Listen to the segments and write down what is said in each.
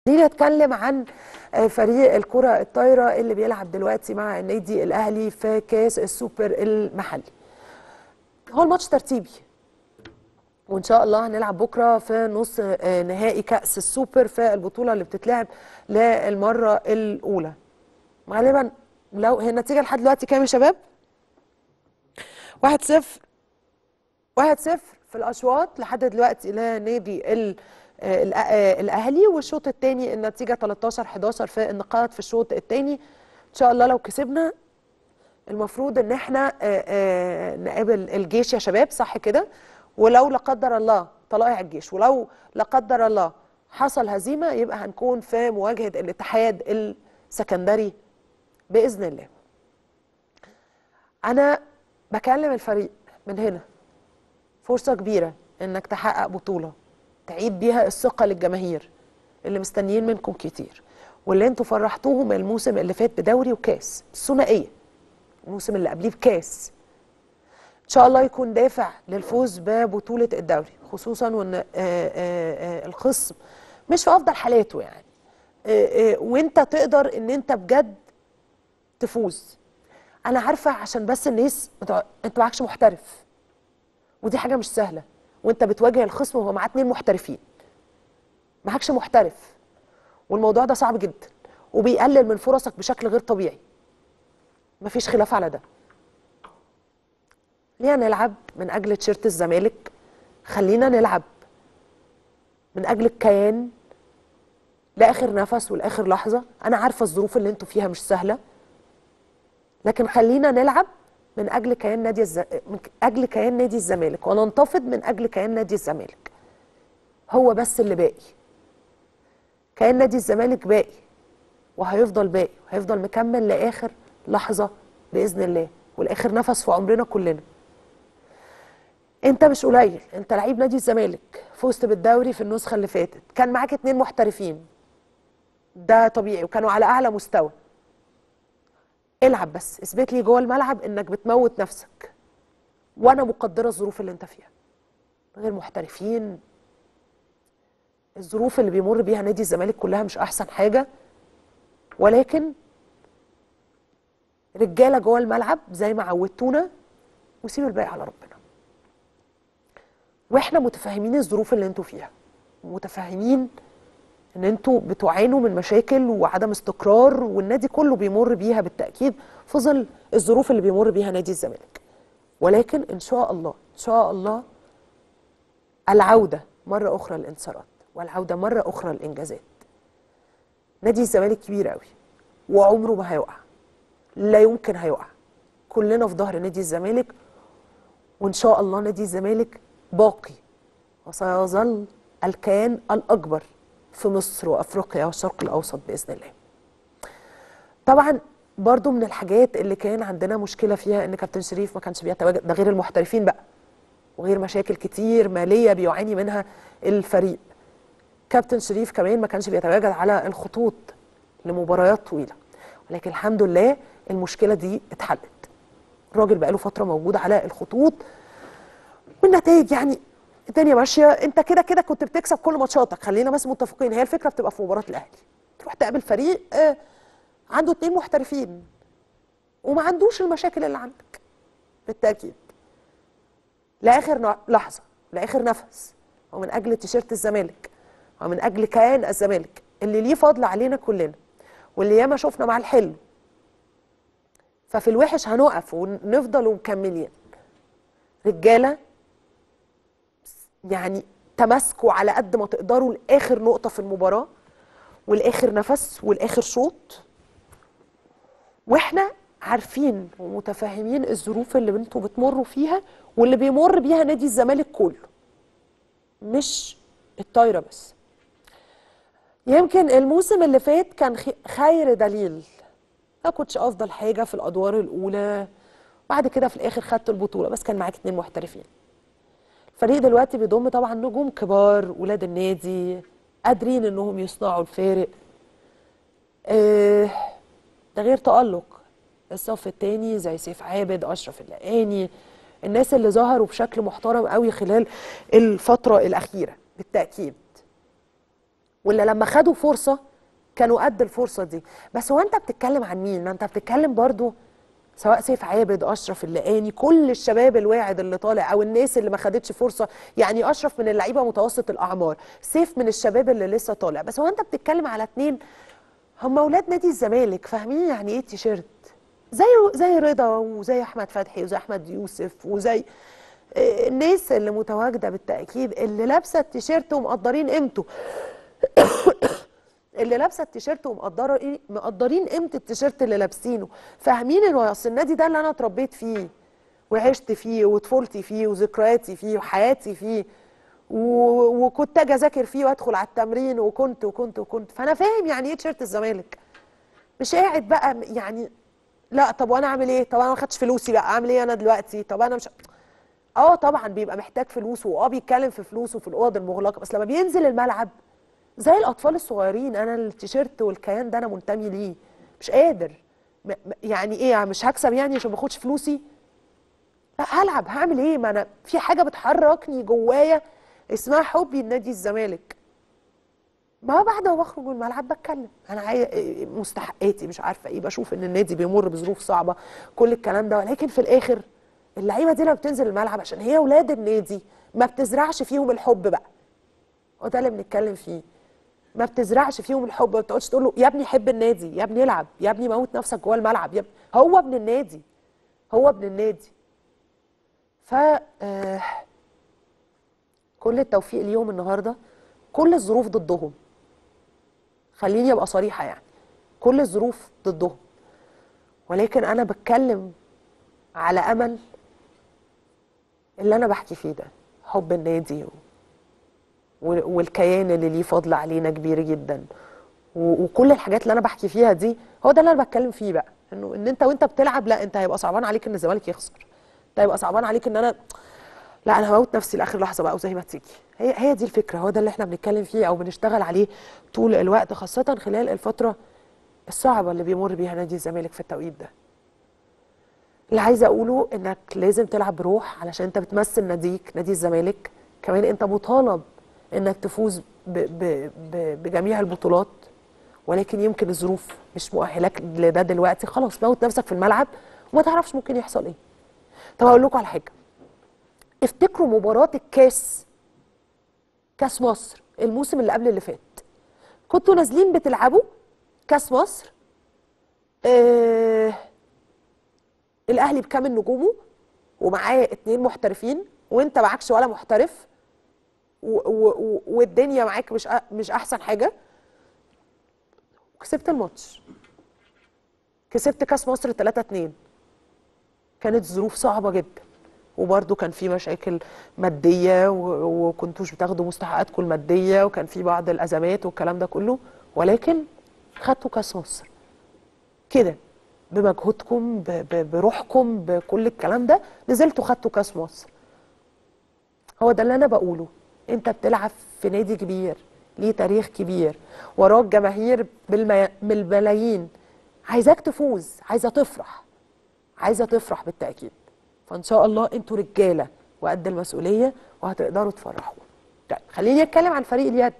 خلينا نتكلم عن فريق الكرة الطايرة اللي بيلعب دلوقتي مع النادي الأهلي في كاس السوبر المحلي هو الماتش ترتيبي وإن شاء الله هنلعب بكرة في نص نهائي كأس السوبر في البطولة اللي بتتلعب للمرة الأولى غالبا لو هي النتيجة لحد دلوقتي كام يا شباب؟ 1 0 1 0 في الأشواط لحد دلوقتي لنادي ال الاهلي والشوط الثاني النتيجه 13 11 في النقاط في الشوط الثاني ان شاء الله لو كسبنا المفروض ان احنا نقابل الجيش يا شباب صح كده ولو لا قدر الله طلائع الجيش ولو لا قدر الله حصل هزيمه يبقى هنكون في مواجهه الاتحاد السكندري باذن الله انا بكلم الفريق من هنا فرصه كبيره انك تحقق بطوله تعيد بيها الثقة للجماهير اللي مستنيين منكم كتير واللي انتوا فرحتوهم الموسم اللي فات بدوري وكاس الثنائية الموسم اللي قبليه بكاس ان شاء الله يكون دافع للفوز ببطولة الدوري خصوصا وان الخصم مش في افضل حالاته يعني وانت تقدر ان انت بجد تفوز انا عارفة عشان بس الناس انت معكش محترف ودي حاجة مش سهلة وانت بتواجه الخصم وهو معاه اتنين محترفين معكش محترف والموضوع ده صعب جدا وبيقلل من فرصك بشكل غير طبيعي مفيش خلاف على ده ليه نلعب من اجل تيشيرت الزمالك خلينا نلعب من اجل الكيان لاخر نفس ولاخر لحظه انا عارفه الظروف اللي انتوا فيها مش سهله لكن خلينا نلعب من اجل كيان نادي الز... من اجل كيان نادي الزمالك وننتفض من اجل كيان نادي الزمالك هو بس اللي باقي كيان نادي الزمالك باقي وهيفضل باقي وهيفضل مكمل لاخر لحظه باذن الله ولاخر نفس في عمرنا كلنا انت مش قليل انت لعيب نادي الزمالك فزت بالدوري في النسخه اللي فاتت كان معاك اتنين محترفين ده طبيعي وكانوا على اعلى مستوى العب بس اثبت لي جوه الملعب انك بتموت نفسك وانا مقدره الظروف اللي انت فيها غير محترفين الظروف اللي بيمر بيها نادي الزمالك كلها مش احسن حاجه ولكن رجاله جوه الملعب زي ما عودتونا وسيب الباقي على ربنا واحنا متفاهمين الظروف اللي انتوا فيها متفاهمين ان انتوا بتعانوا من مشاكل وعدم استقرار والنادي كله بيمر بيها بالتاكيد في ظل الظروف اللي بيمر بيها نادي الزمالك ولكن ان شاء الله ان شاء الله العوده مره اخرى للانتصارات والعوده مره اخرى للانجازات نادي الزمالك كبير قوي وعمره ما هيقع لا يمكن هيقع كلنا في ظهر نادي الزمالك وان شاء الله نادي الزمالك باقي وسيظل الكيان الاكبر في مصر وافريقيا والشرق الاوسط باذن الله. طبعا برضو من الحاجات اللي كان عندنا مشكله فيها ان كابتن شريف ما كانش بيتواجد ده غير المحترفين بقى وغير مشاكل كتير ماليه بيعاني منها الفريق. كابتن شريف كمان ما كانش بيتواجد على الخطوط لمباريات طويله ولكن الحمد لله المشكله دي اتحلت. الراجل بقاله فتره موجود على الخطوط والنتائج يعني الدنيا ماشيه انت كده كده كنت بتكسب كل ماتشاتك خلينا بس متفقين هي الفكره بتبقى في مباراه الاهلي تروح تقابل فريق آه عنده اتنين محترفين وما عندوش المشاكل اللي عندك بالتاكيد لاخر لحظه لاخر نفس ومن اجل تيشيرت الزمالك ومن اجل كيان الزمالك اللي ليه فضل علينا كلنا واللي ياما شفنا مع الحلو ففي الوحش هنقف ونفضل ومكملين رجاله يعني تماسكوا على قد ما تقدروا لاخر نقطه في المباراه والاخر نفس والاخر شوط واحنا عارفين ومتفاهمين الظروف اللي انتوا بتمروا فيها واللي بيمر بيها نادي الزمالك كله مش الطايره بس يمكن الموسم اللي فات كان خير دليل ما كنتش افضل حاجه في الادوار الاولى بعد كده في الاخر خدت البطوله بس كان معاك اتنين محترفين الفريق دلوقتي بيضم طبعا نجوم كبار ولاد النادي قادرين انهم يصنعوا الفارق آه ده غير تألق الصف الثاني زي سيف عابد اشرف اللقاني الناس اللي ظهروا بشكل محترم قوي خلال الفتره الاخيره بالتاكيد واللي لما خدوا فرصه كانوا قد الفرصه دي بس هو انت بتتكلم عن مين ما انت بتتكلم برضو سواء سيف عابد اشرف اللقاني كل الشباب الواعد اللي طالع او الناس اللي ما خدتش فرصه يعني اشرف من اللعيبه متوسط الاعمار سيف من الشباب اللي لسه طالع بس هو انت بتتكلم على اتنين هم اولاد نادي الزمالك فاهمين يعني ايه تيشيرت زي زي رضا وزي احمد فتحي وزي احمد يوسف وزي آه، الناس اللي متواجده بالتاكيد اللي لابسه التيشيرت ومقدرين قيمته اللي لابسه التيشيرت ومقدره ايه مقدرين قيمه التيشيرت اللي لابسينه فاهمين ان اصل النادي ده اللي انا اتربيت فيه وعشت فيه وطفولتي فيه وذكرياتي فيه وحياتي فيه و... وكنت اجي اذاكر فيه وادخل على التمرين وكنت وكنت وكنت فانا فاهم يعني ايه تيشيرت الزمالك مش قاعد بقى يعني لا طب وانا اعمل ايه طب انا ما خدتش فلوسي بقى اعمل ايه انا دلوقتي طب انا مش اه طبعا بيبقى محتاج فلوس واه بيتكلم في فلوسه في الاوض المغلقه بس لما بينزل الملعب زي الاطفال الصغيرين انا التيشيرت والكيان ده انا منتمي ليه مش قادر م- م- يعني ايه مش هكسب يعني عشان ما اخدش فلوسي لا هلعب هعمل ايه ما انا في حاجه بتحركني جوايا اسمها حبي لنادي الزمالك ما بعد ما بخرج من الملعب بتكلم انا عاي... مستحقاتي مش عارفه ايه بشوف ان النادي بيمر بظروف صعبه كل الكلام ده ولكن في الاخر اللعيبه دي لما بتنزل الملعب عشان هي اولاد النادي ما بتزرعش فيهم الحب بقى هو ده اللي بنتكلم فيه ما بتزرعش فيهم الحب ما بتقعدش تقول له يا ابني حب النادي يا ابني العب يا ابني موت نفسك جوه الملعب يا ابني هو ابن النادي هو ابن النادي ف آه، كل التوفيق ليهم النهارده كل الظروف ضدهم خليني ابقى صريحه يعني كل الظروف ضدهم ولكن انا بتكلم على امل اللي انا بحكي فيه ده حب النادي و... و- والكيان اللي ليه فضل علينا كبير جدا و- وكل الحاجات اللي انا بحكي فيها دي هو ده اللي انا بتكلم فيه بقى انه ان انت وانت بتلعب لا انت هيبقى صعبان عليك ان الزمالك يخسر انت هيبقى صعبان عليك ان انا لا انا هموت نفسي لاخر لحظه بقى وزي ما تيجي هي هي دي الفكره هو ده اللي احنا بنتكلم فيه او بنشتغل عليه طول الوقت خاصه خلال الفتره الصعبه اللي بيمر بيها نادي الزمالك في التوقيت ده اللي عايزه اقوله انك لازم تلعب بروح علشان انت بتمثل ناديك نادي الزمالك كمان انت مطالب انك تفوز ب ب ب بجميع البطولات ولكن يمكن الظروف مش مؤهلاك لده دلوقتي خلاص موت نفسك في الملعب وما تعرفش ممكن يحصل ايه طب هقول لكم على حاجه افتكروا مباراه الكاس كاس مصر الموسم اللي قبل اللي فات كنتوا نازلين بتلعبوا كاس مصر آه الاهلي بكامل نجومه ومعاه اتنين محترفين وانت معكش ولا محترف و و و والدنيا معاك مش أ- مش احسن حاجه وكسبت الماتش كسبت كاس مصر 3 2 كانت ظروف صعبه جدا وبرده كان في مشاكل ماديه و- وكنتوش بتاخدوا مستحقاتكم الماديه وكان في بعض الازمات والكلام ده كله ولكن خدتوا كاس مصر كده بمجهودكم ب- ب- بروحكم بكل الكلام ده نزلتوا خدتوا كاس مصر هو ده اللي انا بقوله انت بتلعب في نادي كبير ليه تاريخ كبير وراك جماهير بالمي... بالملايين عايزاك تفوز عايزه تفرح عايزه تفرح بالتاكيد فان شاء الله انتوا رجاله وقد المسؤوليه وهتقدروا تفرحوا طيب خليني اتكلم عن فريق اليد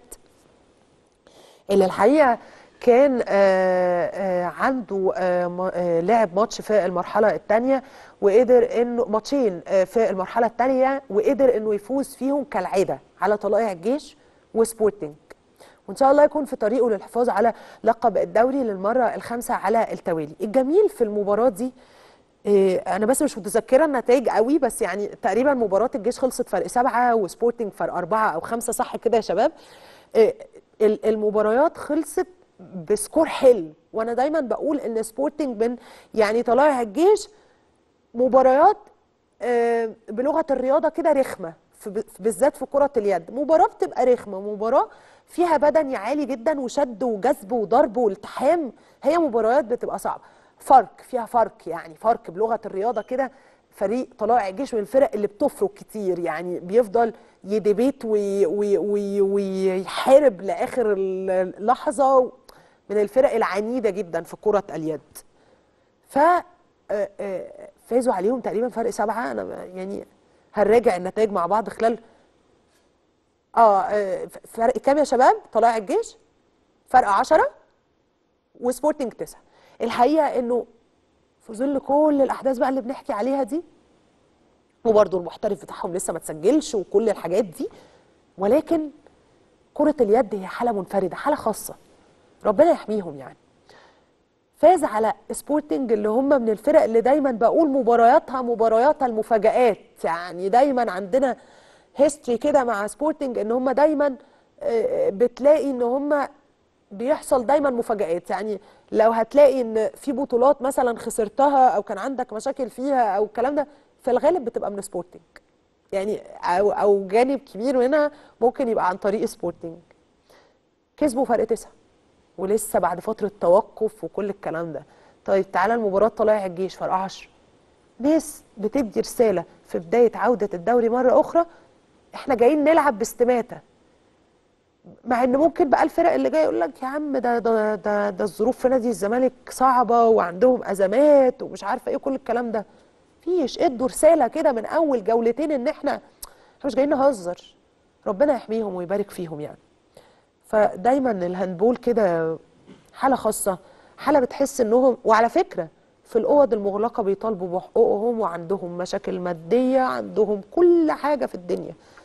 اللي الحقيقه كان آه، آه، عنده آه، م- آه، لعب ماتش في المرحله الثانيه وقدر انه ماتشين آه، في المرحله الثانيه وقدر انه يفوز فيهم كالعاده على طلائع الجيش وسبورتنج وان شاء الله يكون في طريقه للحفاظ على لقب الدوري للمره الخامسه على التوالي الجميل في المباراه دي إيه، انا بس مش متذكره النتائج قوي بس يعني تقريبا مباراه الجيش خلصت فرق سبعه وسبورتنج فرق اربعه او خمسه صح كده يا شباب إيه، ال- المباريات خلصت بسكور حلو وانا دايما بقول ان سبورتنج من يعني طلائع الجيش مباريات آه، بلغه الرياضه كده رخمه في- في- بالذات في كره اليد مباراه بتبقى رخمه مباراه فيها بدني عالي جدا وشد وجذب وضرب والتحام هي مباريات بتبقى صعبه فرق فيها فرق يعني فرق بلغه الرياضه كده فريق طلائع الجيش من الفرق اللي بتفرق كتير يعني بيفضل يدبيت وي- وي- وي- ويحارب لاخر اللحظه من الفرق العنيده جدا في كره اليد ف آه، آه، فازوا عليهم تقريبا فرق سبعه انا ما- يعني هنراجع النتائج مع بعض خلال اه آه، ف- فرق كام يا شباب طلائع الجيش فرق 10 وسبورتنج 9 الحقيقه انه في ظل كل الاحداث بقى اللي بنحكي عليها دي وبرضه المحترف بتاعهم لسه ما تسجلش وكل الحاجات دي ولكن كرة اليد هي حالة منفردة حالة خاصة ربنا يحميهم يعني فاز على سبورتنج اللي هم من الفرق اللي دايما بقول مبارياتها مبارياتها المفاجآت يعني دايما عندنا هيستوري كده مع سبورتنج ان هم دايما آه، بتلاقي ان هم بيحصل دايما مفاجآت يعني لو هتلاقي ان في بطولات مثلا خسرتها او كان عندك مشاكل فيها او الكلام ده في الغالب بتبقى من سبورتنج يعني او او جانب كبير منها ممكن يبقى عن طريق سبورتنج كسبوا فرق تسعة ولسه بعد فترة توقف وكل الكلام ده طيب تعالى المباراة طلائع الجيش فرق 10 ناس بتدي رسالة في بداية عودة الدوري مرة أخرى احنا جايين نلعب باستماتة مع ان ممكن بقى الفرق اللي جايه يقول لك يا عم ده ده ده ده الظروف في نادي الزمالك صعبه وعندهم ازمات ومش عارفه ايه كل الكلام ده فيش ادوا رساله كده من اول جولتين ان احنا احنا مش جايين نهزر ربنا يحميهم ويبارك فيهم يعني فدايما الهاندبول كده حاله خاصه حاله بتحس انهم وعلى فكره في الاوض المغلقه بيطالبوا بحقوقهم وعندهم مشاكل ماديه عندهم كل حاجه في الدنيا